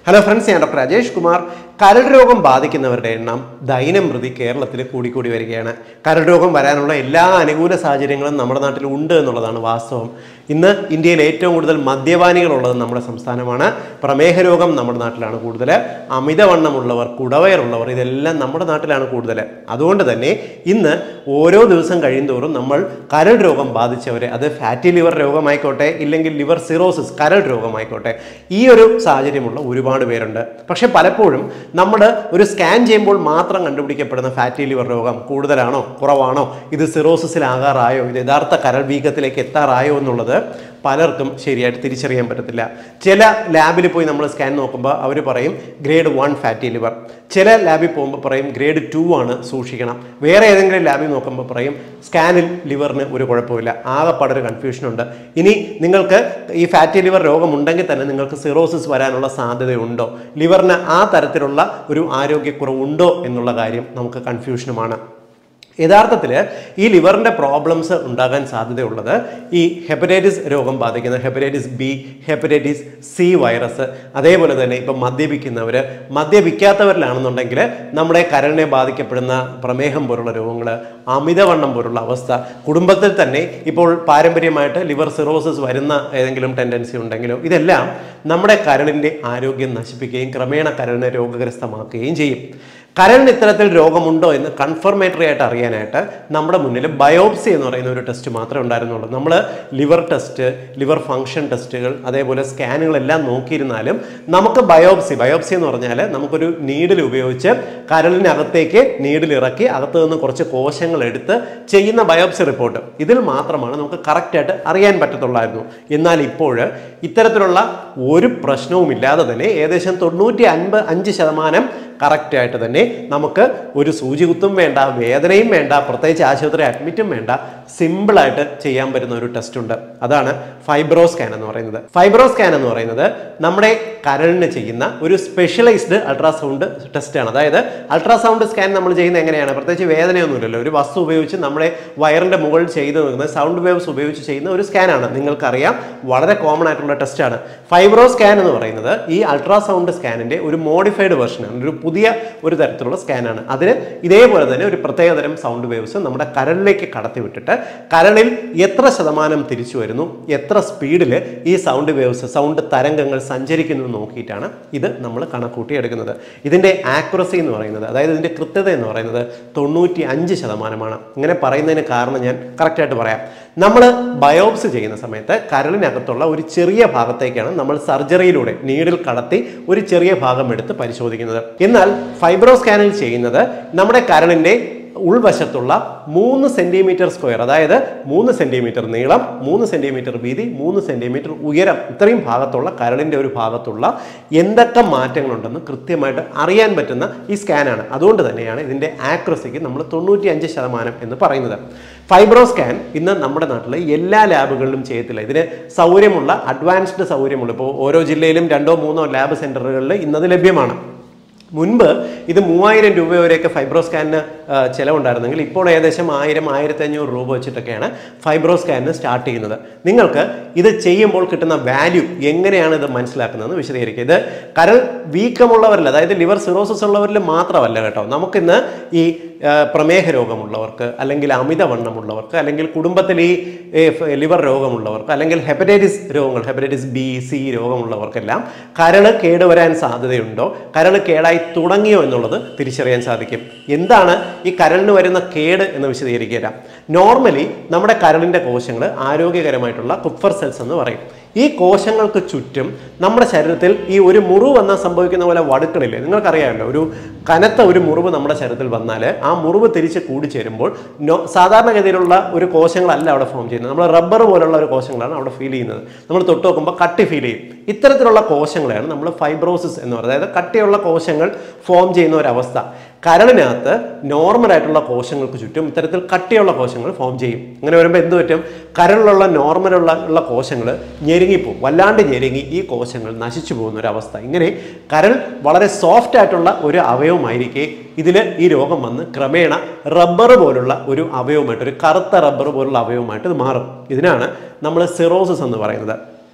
hello friends ഞാൻ doctor Rajesh Kumar കരൾ രോഗം ബാധിക്കുന്നവരുടെ എണ്ണം ദൈനം പ്രതി കേരളത്തിൽ കൂടിക്കൂടി വരികയാണ് കരൾ രോഗം വരാനുള്ള എല്ലാ അനുകൂല സാഹചര്യങ്ങളും നമ്മുടെ നാട്ടിൽ ഉണ്ട് എന്നുള്ളതാണ് വാസ്തവം ഇന്ന് ഇന്ത്യയിൽ ഏറ്റവും കൂടുതൽ മദ്യപാനികളുള്ളത് നമ്മുടെ സംസ്ഥാനമാണ് പ്രമേഹ രോഗം നമ്മുടെ നാട്ടിലാണ് കൂടുതൽ അമിതവണ്ണമുള്ളവർ കുടവയറുള്ളവർ ഇതെല്ലാം നമ്മുടെ നാട്ടിലാണ് കൂടുതൽ അതുകൊണ്ട് തന്നെ ഇന്ന് ഓരോ ദിവസം കഴിയുന്തോറും നമ്മൾ കരൾ രോഗം ബാധിച്ചവരെ അത് ഫാറ്റി ലിവർ രോഗമായിക്കോട്ടെ ഇല്ലെങ്കിൽ ലിവർ സിറോസിസ് കരൾ രോഗമായിക്കോട്ടെ ഈ ഒരു സാഹചര്യമുള്ള ഒരുപാട് പേരുണ്ട് പക്ഷെ പലപ്പോഴും നമ്മൾ ഒരു സ്കാൻ ചെയ്യുമ്പോൾ മാത്രം കണ്ടുപിടിക്കപ്പെടുന്ന ഫാറ്റി ലിവർ രോഗം കൂടുതലാണോ കുറവാണോ ഇത് സിറോസിസിലാകാറായോ ഇത് യഥാർത്ഥ കരൾ വീക്കത്തിലേക്ക് എത്താറായോ എന്നുള്ളത് പലർക്കും ശരിയായിട്ട് തിരിച്ചറിയാൻ പറ്റത്തില്ല ചില ലാബിൽ പോയി നമ്മൾ സ്കാൻ നോക്കുമ്പോൾ അവർ പറയും ഗ്രേഡ് വൺ ഫാറ്റി ലിവർ ചില ലാബിൽ പോകുമ്പോൾ പറയും ഗ്രേഡ് ടു ആണ് സൂക്ഷിക്കണം വേറെ ഏതെങ്കിലും ലാബിൽ നോക്കുമ്പോൾ പറയും സ്കാനിൽ ലിവറിന് ഒരു കുഴപ്പമില്ല ആകെപ്പാടൊരു കൺഫ്യൂഷനുണ്ട് ഇനി നിങ്ങൾക്ക് ഈ ഫാറ്റി ലിവർ രോഗമുണ്ടെങ്കിൽ തന്നെ നിങ്ങൾക്ക് സിറോസിസ് വരാനുള്ള സാധ്യതയുണ്ടോ ലിവറിന് ആ തരത്തിലുള്ള ഒരു ആരോഗ്യക്കുറവുണ്ടോ എന്നുള്ള കാര്യം നമുക്ക് കൺഫ്യൂഷനുമാണ് യഥാർത്ഥത്തിൽ ഈ ലിവറിൻ്റെ പ്രോബ്ലംസ് ഉണ്ടാകാൻ സാധ്യതയുള്ളത് ഈ ഹെപ്പറ്റൈറ്റിസ് രോഗം ബാധിക്കുന്ന hepatitis B hepatitis C virus അതേപോലെ തന്നെ ഇപ്പം മദ്യപിക്കുന്നവർ മദ്യപിക്കാത്തവരിലാണെന്നുണ്ടെങ്കിൽ നമ്മുടെ കരളിനെ ബാധിക്കപ്പെടുന്ന പ്രമേഹം പോലുള്ള രോഗങ്ങൾ അമിതവണ്ണം പോലുള്ള അവസ്ഥ കുടുംബത്തിൽ തന്നെ ഇപ്പോൾ പാരമ്പര്യമായിട്ട് ലിവർ സിറോസിസ് വരുന്ന ഏതെങ്കിലും ടെൻഡൻസി ഉണ്ടെങ്കിലോ ഇതെല്ലാം നമ്മുടെ കരളിൻ്റെ ആരോഗ്യം നശിപ്പിക്കുകയും ക്രമേണ കരളിനെ രോഗഗ്രസ്തമാക്കുകയും ചെയ്യും കരളിന് ഇത്തരത്തിൽ രോഗമുണ്ടോ എന്ന് കൺഫർമേറ്ററി ആയിട്ട് അറിയാനായിട്ട് നമ്മുടെ മുന്നിൽ ബയോപ്സി എന്ന് പറയുന്ന ഒരു ടെസ്റ്റ് മാത്രമേ ഉണ്ടായിരുന്നുള്ളൂ നമ്മൾ ലിവർ ടെസ്റ്റ് ലിവർ ഫങ്ഷൻ ടെസ്റ്റുകൾ അതേപോലെ സ്കാനുകളെല്ലാം നോക്കിയിരുന്നാലും നമുക്ക് ബയോപ്സി ബയോപ്സി എന്ന് പറഞ്ഞാൽ നമുക്കൊരു നീഡിൽ ഉപയോഗിച്ച് കരളിനകത്തേക്ക് നീഡിൽ ഇറക്കി അകത്ത് നിന്ന് കുറച്ച് കോശങ്ങൾ എടുത്ത് ചെയ്യുന്ന ബയോപ്സി റിപ്പോർട്ട് ഇതിൽ മാത്രമാണ് നമുക്ക് കറക്റ്റായിട്ട് അറിയാൻ പറ്റത്തുള്ളായിരുന്നു എന്നാൽ ഇപ്പോൾ ഇത്തരത്തിലുള്ള ഒരു പ്രശ്നവുമില്ലാതെ തന്നെ ഏകദേശം തൊണ്ണൂറ്റി അൻപത് അഞ്ച് ശതമാനം കറക്റ്റ് ആയിട്ട് തന്നെ നമുക്ക് ഒരു സൂചി കുത്തും വേണ്ട വേദനയും വേണ്ട പ്രത്യേകിച്ച് ആശുപത്രി അഡ്മിറ്റും വേണ്ട സിമ്പിളായിട്ട് ചെയ്യാൻ പറ്റുന്ന ഒരു ടെസ്റ്റ് ഉണ്ട് അതാണ് ഫൈബ്രോ സ്കാൻ എന്ന് പറയുന്നത് ഫൈബ്രോ സ്കാൻ എന്ന് പറയുന്നത് നമ്മുടെ കരളിന് ചെയ്യുന്ന ഒരു സ്പെഷ്യലൈസ്ഡ് അൾട്രാസൗണ്ട് ടെസ്റ്റാണ് അതായത് അൾട്രാസൗണ്ട് സ്കാൻ നമ്മൾ ചെയ്യുന്നത് എങ്ങനെയാണ് പ്രത്യേകിച്ച് വേദനയൊന്നുമില്ലല്ലോ ഒരു വസ്തു ഉപയോഗിച്ച് നമ്മുടെ വയറിന്റെ മുകളിൽ ചെയ്ത് നിൽക്കുന്ന സൗണ്ട് വേവ്സ് ഉപയോഗിച്ച് ചെയ്യുന്ന ഒരു സ്കാനാണ് നിങ്ങൾക്കറിയാം വളരെ കോമൺ ആയിട്ടുള്ള ടെസ്റ്റാണ് ഫൈബ്രോ സ്കാൻ എന്ന് പറയുന്നത് ഈ അൾട്രാസൗണ്ട് സ്കാനിന്റെ ഒരു മോഡിഫൈഡ് വെർഷനാണ് ഒരു പുതിയ ഒരു തരത്തിലുള്ള സ്കാനാണ് അതിന് ഇതേപോലെ തന്നെ ഒരു പ്രത്യേകതരം സൗണ്ട് വേവ്സ് നമ്മുടെ കരളിലേക്ക് കടത്തിവിട്ടിട്ട് കരളിൽ എത്ര ശതമാനം തിരിച്ചു വരുന്നു എത്ര സ്പീഡിൽ ഈ സൗണ്ട് വേവ്സ് സൗണ്ട് തരംഗങ്ങൾ സഞ്ചരിക്കുന്നു എന്ന് നോക്കിയിട്ടാണ് ഇത് നമ്മൾ കണക്കൂട്ടി എടുക്കുന്നത് ഇതിൻ്റെ ആക്യുറസി എന്ന് പറയുന്നത് അതായത് ഇതിൻ്റെ കൃത്യത എന്ന് പറയുന്നത് തൊണ്ണൂറ്റി അഞ്ച് ശതമാനമാണ് ഇങ്ങനെ പറയുന്നതിന് കാരണം ഞാൻ കറക്റ്റായിട്ട് പറയാം നമ്മൾ ബയോപ്സി ചെയ്യുന്ന സമയത്ത് കരളിനകത്തുള്ള ഒരു ചെറിയ ഭാഗത്തേക്കാണ് നമ്മൾ സർജറിയിലൂടെ നീഡിൽ കടത്തി ഒരു ചെറിയ ഭാഗം എടുത്ത് പരിശോധിക്കുന്നത് എന്നാൽ ഫൈബ്രോ സ്കാനിൽ ചെയ്യുന്നത് നമ്മുടെ കരളിൻ്റെ ഉൾവശത്തുള്ള മൂന്ന് സെന്റിമീറ്റർ സ്ക്വയർ അതായത് മൂന്ന് സെന്റിമീറ്റർ നീളം മൂന്ന് സെന്റിമീറ്റർ വീതി മൂന്ന് സെന്റിമീറ്റർ ഉയരം ഇത്രയും ഭാഗത്തുള്ള കരളിൻ്റെ ഒരു ഭാഗത്തുള്ള എന്തൊക്കെ മാറ്റങ്ങളുണ്ടെന്ന് കൃത്യമായിട്ട് അറിയാൻ പറ്റുന്ന ഈ സ്കാനാണ് അതുകൊണ്ട് തന്നെയാണ് ഇതിൻ്റെ ആക്യുറസിക്ക് നമ്മൾ തൊണ്ണൂറ്റി അഞ്ച് ശതമാനം എന്ന് പറയുന്നത് ഫൈബ്രോ സ്കാൻ ഇന്ന് നമ്മുടെ നാട്ടിൽ എല്ലാ ലാബുകളിലും ചെയ്യത്തില്ല ഇതിന് സൗകര്യമുള്ള അഡ്വാൻസ്ഡ് സൗകര്യമുള്ള ഇപ്പോൾ ഓരോ ജില്ലയിലും രണ്ടോ മൂന്നോ ലാബ് സെൻറ്ററുകളിൽ ഇന്നത് ലഭ്യമാണ് മുൻപ് ഇത് മൂവായിരം രൂപ വരെയൊക്കെ ഫൈബ്രോ സ്കാനിന് ആ, ചിലവുണ്ടായിരുന്നെങ്കിൽ ഇപ്പോൾ ഏകദേശം ആയിരം ആയിരത്തി അഞ്ഞൂറ് രൂപ വെച്ചിട്ടൊക്കെയാണ് ഫൈബ്രോ സ്കാനിന് സ്റ്റാർട്ട് ചെയ്യുന്നത് നിങ്ങൾക്ക് ഇത് ചെയ്യുമ്പോൾ കിട്ടുന്ന വാല്യൂ എങ്ങനെയാണ് ഇത് മനസ്സിലാക്കുന്നതെന്ന് വിശദീകരിക്കുക ഇത് കരൾ വീക്കമുള്ളവരിൽ അതായത് ലിവർ സിറോസിസ് ഉള്ളവരിൽ മാത്രമല്ല കേട്ടോ നമുക്കിന്ന് ഈ ആ, പ്രമേഹ രോഗമുള്ളവർക്ക് അല്ലെങ്കിൽ അമിതവണ്ണമുള്ളവർക്ക് അല്ലെങ്കിൽ കുടുംബത്തിൽ ഈ ഏ, ഫ് ലിവർ രോഗമുള്ളവർക്ക് അല്ലെങ്കിൽ ഹെപ്പറ്റൈറ്റിസ് രോഗങ്ങൾ ഹെപ്പറ്റൈറ്റിസ് ബി സി രോഗമുള്ളവർക്കെല്ലാം കരൾ കേടുവരാൻ സാധ്യതയുണ്ടോ കരൾ കേടായി തുടങ്ങിയോ എന്നുള്ളത് തിരിച്ചറിയാൻ സാധിക്കും എന്താണ് ഈ കരളിന് വരുന്ന കേട് എന്ന് വിശദീകരിക്കുക നോർമലി നമ്മുടെ കരളിൻ്റെ കോശങ്ങൾ ആരോഗ്യകരമായിട്ടുള്ള കുപ്പർ സെൽസ് എന്ന് പറയും ഈ കോശങ്ങൾക്ക് ചുറ്റും നമ്മുടെ ശരീരത്തിൽ ഈ ഒരു മുറിവ് വന്നാൽ സംഭവിക്കുന്ന പോലെ വടുക്കളില്ലേ നിങ്ങൾക്കറിയാമല്ലോ ഒരു കനത്ത ഒരു മുറിവ് നമ്മുടെ ശരീരത്തിൽ വന്നാൽ ആ മുറിവ് തിരിച്ച് കൂടിച്ചേരുമ്പോൾ നോ സാധാരണഗതിയിലുള്ള ഒരു കോശങ്ങളല്ല അവിടെ ഫോം ചെയ്യുന്നത് നമ്മൾ റബ്ബർ പോലുള്ള ഒരു കോശങ്ങളാണ് അവിടെ ഫീൽ ചെയ്യുന്നത് നമ്മൾ തൊട്ട് നോക്കുമ്പോൾ കട്ടി ഫീൽ ചെയ്യും ഇത്തരത്തിലുള്ള കോശങ്ങളെയാണ് നമ്മൾ ഫൈബ്രോസിസ് എന്ന് പറയുന്നത് അതായത് കട്ടിയുള്ള കോശങ്ങൾ ഫോം ചെയ്യുന്ന ഒരവസ്ഥ കരളിനകത്ത് നോർമൽ ആയിട്ടുള്ള കോശങ്ങൾക്ക് ചുറ്റും ഇത്തരത്തിൽ കട്ടിയുള്ള കോശങ്ങൾ ഫോം ചെയ്യും അങ്ങനെ വരുമ്പോൾ എന്ത് പറ്റും കരളിലുള്ള നോർമലുള്ള ഉള്ള കോശങ്ങൾ ഞെരുങ്ങിപ്പോവും വല്ലാണ്ട് ഞെരുങ്ങി ഈ കോശങ്ങൾ നശിച്ചു പോകുന്ന ഒരു അവസ്ഥ ഇങ്ങനെ കരൾ വളരെ സോഫ്റ്റ് ആയിട്ടുള്ള ഒരു അവയവമായിരിക്കെ ഇതിൽ ഈ രോഗം വന്ന് ക്രമേണ റബ്ബർ പോലുള്ള ഒരു അവയവമായിട്ട് ഒരു കറുത്ത റബ്ബർ പോലുള്ള അവയവമായിട്ട് ഇത് മാറും ഇതിനാണ് നമ്മൾ സിറോസിസ് എന്ന് പറയുന്നത്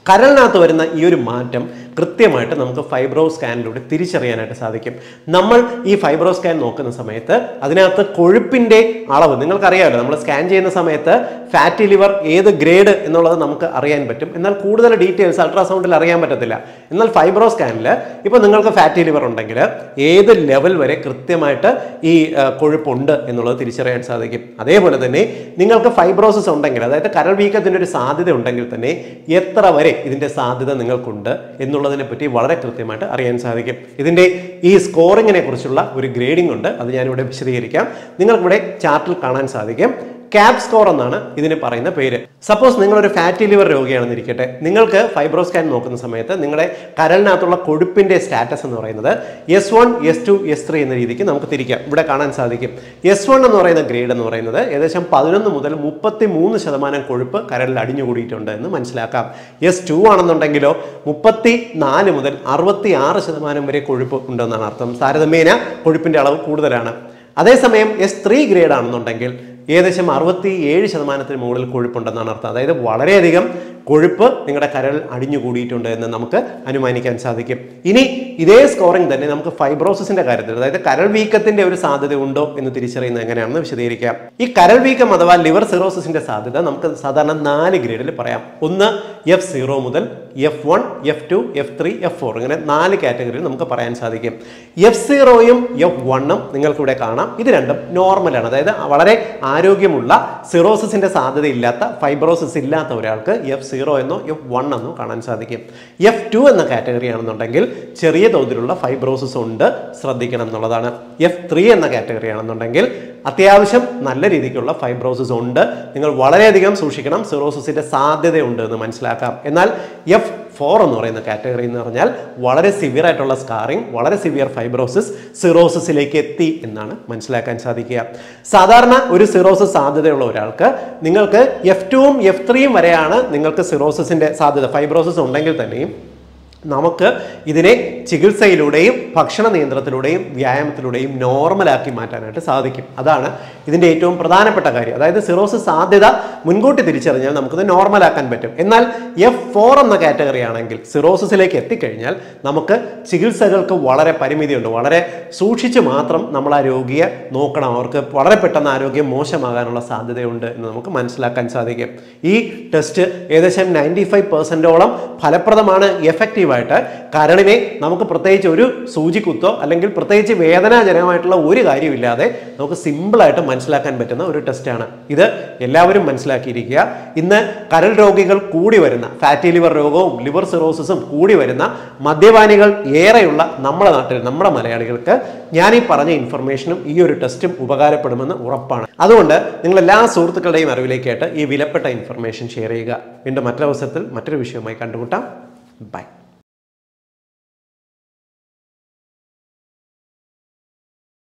കരളിനകത്ത് വരുന്ന ഈ ഒരു മാറ്റം കൃത്യമായിട്ട് നമുക്ക് ഫൈബ്രോ സ്കാനിലൂടെ തിരിച്ചറിയാനായിട്ട് സാധിക്കും നമ്മൾ ഈ ഫൈബ്രോ സ്കാൻ നോക്കുന്ന സമയത്ത് അതിനകത്ത് കൊഴുപ്പിന്റെ അളവ് നിങ്ങൾക്കറിയാമല്ലോ നമ്മൾ സ്കാൻ ചെയ്യുന്ന സമയത്ത് ഫാറ്റി ലിവർ ഏത് ഗ്രേഡ് എന്നുള്ളത് നമുക്ക് അറിയാൻ പറ്റും എന്നാൽ കൂടുതൽ ഡീറ്റെയിൽസ് അൾട്രാസൗണ്ടിൽ അറിയാൻ പറ്റത്തില്ല എന്നാൽ ഫൈബ്രോ സ്കാനിൽ ഇപ്പോൾ നിങ്ങൾക്ക് ഫാറ്റി ലിവർ ഉണ്ടെങ്കിൽ ഏത് ലെവൽ വരെ കൃത്യമായിട്ട് ഈ ആ, കൊഴുപ്പുണ്ട് എന്നുള്ളത് തിരിച്ചറിയാൻ സാധിക്കും അതേപോലെ തന്നെ നിങ്ങൾക്ക് ഫൈബ്രോസിസ് ഉണ്ടെങ്കിൽ അതായത് കരൾ വീക്കത്തിൻ്റെ ഒരു സാധ്യത ഉണ്ടെങ്കിൽ തന്നെ എത്ര വരെ ഇതിൻ്റെ സാധ്യത നിങ്ങൾക്കുണ്ട് എന്നുള്ളതിനെ പറ്റി വളരെ കൃത്യമായിട്ട് അറിയാൻ സാധിക്കും ഇതിൻ്റെ ഈ സ്കോറിങ്ങിനെ കുറിച്ചുള്ള ഒരു ഗ്രേഡിംഗ് ഉണ്ട് അത് ഞാനിവിടെ വിശദീകരിക്കാം നിങ്ങൾക്കിവിടെ ചാർട്ടിൽ കാണാൻ സാധിക്കും ക്യാപ് സ്കോർ എന്നാണ് ഇതിന് പറയുന്ന പേര് സപ്പോസ് നിങ്ങളൊരു ഫാറ്റി ലിവർ രോഗിയാണെന്ന് ഇരിക്കട്ടെ നിങ്ങൾക്ക് ഫൈബ്രോ സ്കാൻ നോക്കുന്ന സമയത്ത് നിങ്ങളുടെ കരളിനകത്തുള്ള കൊഴുപ്പിന്റെ സ്റ്റാറ്റസ് എന്ന് പറയുന്നത് S one S two S three എന്ന രീതിക്ക് നമുക്ക് തിരിക്കാം ഇവിടെ കാണാൻ സാധിക്കും എസ് വൺ എന്ന് പറയുന്ന ഗ്രേഡ് എന്ന് പറയുന്നത് ഏകദേശം പതിനൊന്ന് മുതൽ മുപ്പത്തി മൂന്ന് ശതമാനം കൊഴുപ്പ് കരളിൽ അടിഞ്ഞുകൂടിയിട്ടുണ്ട് എന്ന് മനസ്സിലാക്കാം എസ് ടു ആണെന്നുണ്ടെങ്കിലോ മുപ്പത്തി നാല് മുതൽ അറുപത്തി ആറ് ശതമാനം വരെ കൊഴുപ്പ് ഉണ്ടെന്നാണ് അർത്ഥം താരതമ്യേന കൊഴുപ്പിന്റെ അളവ് കൂടുതലാണ് അതേസമയം എസ് ത്രീ ഗ്രേഡ് ആണെന്നുണ്ടെങ്കിൽ ഏകദേശം അറുപത്തി ഏഴ് ശതമാനത്തിന് മുകളിൽ കൊഴുപ്പുണ്ടെന്നാണ് അർത്ഥം അതായത് വളരെയധികം കൊഴുപ്പ് നിങ്ങളുടെ കരൾ അടിഞ്ഞുകൂടിയിട്ടുണ്ട് എന്ന് നമുക്ക് അനുമാനിക്കാൻ സാധിക്കും ഇനി ഇതേ സ്കോറിംഗ് തന്നെ നമുക്ക് ഫൈബ്രോസിന്റെ കാര്യത്തിൽ അതായത് കരൾ വീക്കത്തിന്റെ ഒരു സാധ്യത ഉണ്ടോ എന്ന് തിരിച്ചറിയുന്നത് എങ്ങനെയാണെന്ന് വിശദീകരിക്കാം ഈ കരൾ വീക്കം അഥവാ ലിവർ സിറോസിന്റെ സാധ്യത നമുക്ക് സാധാരണ നാല് ഗ്രേഡിൽ പറയാം ഒന്ന് എഫ് സീറോ മുതൽ F one F two F three F four ഇങ്ങനെ നാല് കാറ്റഗറിയിൽ നമുക്ക് പറയാൻ സാധിക്കും എഫ് സീറോയും എഫ് വണ്ണും നിങ്ങൾക്കിവിടെ കാണാം ഇത് രണ്ടും നോർമലാണ് അതായത് വളരെ ആരോഗ്യമുള്ള സിറോസിന്റെ സാധ്യതയില്ലാത്ത ഫൈബ്രോസിസ് ഇല്ലാത്ത ഒരാൾക്ക് എഫ് സീറോ എന്നോ എഫ് വൺ എന്നോ കാണാൻ സാധിക്കും എഫ് ടു എന്ന കാറ്റഗറി ആണെന്നുണ്ടെങ്കിൽ ചെറിയ തോതിലുള്ള ഫൈബ്രോസിസ് ഉണ്ട് ശ്രദ്ധിക്കണം എന്നുള്ളതാണ് എഫ് ത്രീ എന്ന കാറ്റഗറി ആണെന്നുണ്ടെങ്കിൽ അത്യാവശ്യം നല്ല രീതിക്കുള്ള ഫൈബ്രോസിസ് ഉണ്ട് നിങ്ങൾ വളരെയധികം സൂക്ഷിക്കണം സിറോസിസിന്റെ സാധ്യതയുണ്ട് എന്ന് മനസ്സിലാക്കാം എന്നാൽ എഫ് ഫോർ എന്ന് പറയുന്ന കാറ്റഗറി എന്ന് പറഞ്ഞാൽ വളരെ സിവിയർ ആയിട്ടുള്ള സ്കാറിങ് വളരെ സിവിയർ ഫൈബ്രോസിസ് സിറോസിസിലേക്ക് എത്തി എന്നാണ് മനസ്സിലാക്കാൻ സാധിക്കുക സാധാരണ ഒരു സിറോസിസ് സാധ്യതയുള്ള ഒരാൾക്ക് നിങ്ങൾക്ക് എഫ് ടുവും എഫ് ത്രീയും വരെയാണ് നിങ്ങൾക്ക് സിറോസിസിന്റെ സാധ്യത ഫൈബ്രോസിസ് ഉണ്ടെങ്കിൽ തന്നെയും നമുക്ക് ഇതിനെ ചികിത്സയിലൂടെയും ഭക്ഷണ നിയന്ത്രണത്തിലൂടെയും വ്യായാമത്തിലൂടെയും നോർമലാക്കി മാറ്റാനായിട്ട് സാധിക്കും അതാണ് ഇതിൻ്റെ ഏറ്റവും പ്രധാനപ്പെട്ട കാര്യം അതായത് സിറോസിസ് സാധ്യത മുൻകൂട്ടി തിരിച്ചറിഞ്ഞാൽ നമുക്കിത് നോർമലാക്കാൻ പറ്റും എന്നാൽ എഫ് ഫോർ എന്ന കാറ്റഗറി ആണെങ്കിൽ സിറോസിസിലേക്ക് എത്തിക്കഴിഞ്ഞാൽ നമുക്ക് ചികിത്സകൾക്ക് വളരെ പരിമിതിയുണ്ട് വളരെ സൂക്ഷിച്ച് മാത്രം നമ്മൾ ആ രോഗിയെ നോക്കണം അവർക്ക് വളരെ പെട്ടെന്ന് ആരോഗ്യം മോശമാകാനുള്ള സാധ്യതയുണ്ട് എന്ന് നമുക്ക് മനസ്സിലാക്കാൻ സാധിക്കും ഈ ടെസ്റ്റ് ഏകദേശം നയൻറ്റി ഫൈവ് പെർസെൻറ്റോളം ഫലപ്രദമാണ് എഫക്റ്റീവായിട്ട് കരളിനെ നമുക്ക് പ്രത്യേകിച്ച് ഒരു സൂചിക്കുത്തോ അല്ലെങ്കിൽ പ്രത്യേകിച്ച് വേദനാജനകമായിട്ടുള്ള ഒരു കാര്യമില്ലാതെ നമുക്ക് സിമ്പിളായിട്ട് മനസ്സിലാക്കാൻ പറ്റുന്ന ഒരു ടെസ്റ്റാണ് ഇത് എല്ലാവരും മനസ്സിലാക്കിയിരിക്കുക ഇന്ന് കരൾ രോഗികൾ കൂടി വരുന്ന ഫാറ്റി ലിവർ രോഗവും ലിവർ സിറോസിസും കൂടി വരുന്ന മദ്യപാനികൾ ഏറെയുള്ള നമ്മുടെ നാട്ടിൽ നമ്മുടെ മലയാളികൾക്ക് ഞാൻ ഈ പറഞ്ഞ ഇൻഫർമേഷനും ഈ ഒരു ടെസ്റ്റും ഉപകാരപ്പെടുമെന്ന് ഉറപ്പാണ് അതുകൊണ്ട് നിങ്ങൾ എല്ലാ സുഹൃത്തുക്കളുടെയും അറിവിലേക്കായിട്ട് ഈ വിലപ്പെട്ട ഇൻഫർമേഷൻ ഷെയർ ചെയ്യുക വീണ്ടും മറ്റൊരവസരത്തിൽ മറ്റൊരു വിഷയവുമായി കണ്ടുമുട്ടാം ബൈ